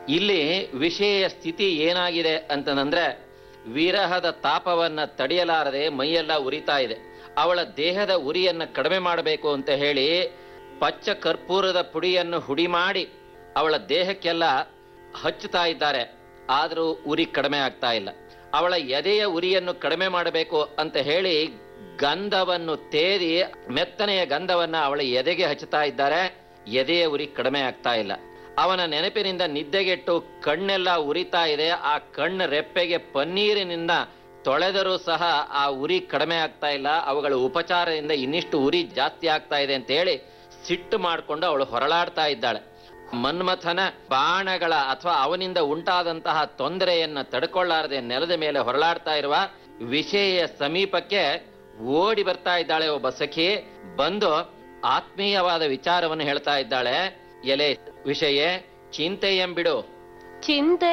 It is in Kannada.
ಇಲ್ಲಿ ವಿಷಯ ಸ್ಥಿತಿ ಏನಾಗಿದೆ ಅಂತಂದ್ರೆ ವಿರಹದ ತಾಪವನ್ನ ತಡೆಯಲಾರದೆ ಮೈಯೆಲ್ಲ ಉರಿತಾ ಇದೆ ಅವಳ ದೇಹದ ಉರಿಯನ್ನ ಕಡಿಮೆ ಮಾಡಬೇಕು ಅಂತ ಹೇಳಿ ಪಚ್ಚ ಕರ್ಪೂರದ ಪುಡಿಯನ್ನು ಹುಡಿ ಮಾಡಿ ಅವಳ ದೇಹಕ್ಕೆಲ್ಲ ಹಚ್ಚುತ್ತಾ ಇದ್ದಾರೆ ಆದರೂ ಉರಿ ಕಡಿಮೆ ಆಗ್ತಾ ಇಲ್ಲ ಅವಳ ಎದೆಯ ಉರಿಯನ್ನು ಕಡಿಮೆ ಮಾಡಬೇಕು ಅಂತ ಹೇಳಿ ಗಂಧವನ್ನು ತೇರಿ ಮೆತ್ತನೆಯ ಗಂಧವನ್ನ ಅವಳ ಎದೆಗೆ ಹಚ್ಚುತ್ತಾ ಇದ್ದಾರೆ ಎದೆಯ ಉರಿ ಕಡಿಮೆ ಆಗ್ತಾ ಇಲ್ಲ ಅವನ ನೆನಪಿನಿಂದ ನಿದ್ದೆಗೆಟ್ಟು ಕಣ್ಣೆಲ್ಲ ಉರಿತಾ ಇದೆ ಆ ಕಣ್ಣು ರೆಪ್ಪೆಗೆ ಪನ್ನೀರಿನಿಂದ ತೊಳೆದರೂ ಸಹ ಆ ಉರಿ ಕಡಿಮೆ ಆಗ್ತಾ ಇಲ್ಲ ಅವುಗಳ ಉಪಚಾರದಿಂದ ಇನ್ನಿಷ್ಟು ಉರಿ ಜಾಸ್ತಿ ಆಗ್ತಾ ಇದೆ ಅಂತ ಹೇಳಿ ಸಿಟ್ಟು ಮಾಡಿಕೊಂಡು ಅವಳು ಹೊರಳಾಡ್ತಾ ಇದ್ದಾಳೆ ಮನ್ಮಥನ ಬಾಣಗಳ ಅಥವಾ ಅವನಿಂದ ಉಂಟಾದಂತಹ ತೊಂದರೆಯನ್ನ ತಡ್ಕೊಳ್ಳಾರದೆ ನೆಲದ ಮೇಲೆ ಹೊರಳಾಡ್ತಾ ಇರುವ ವಿಷಯ ಸಮೀಪಕ್ಕೆ ಓಡಿ ಬರ್ತಾ ಇದ್ದಾಳೆ ಒಬ್ಬ ಸಖಿ ಬಂದು ಆತ್ಮೀಯವಾದ ವಿಚಾರವನ್ನು ಹೇಳ್ತಾ ಇದ್ದಾಳೆ ಎಲೆ ವಿಷಯ ಚಿಂತೆ ಎಂಬಿಡು ಚಿಂತೆ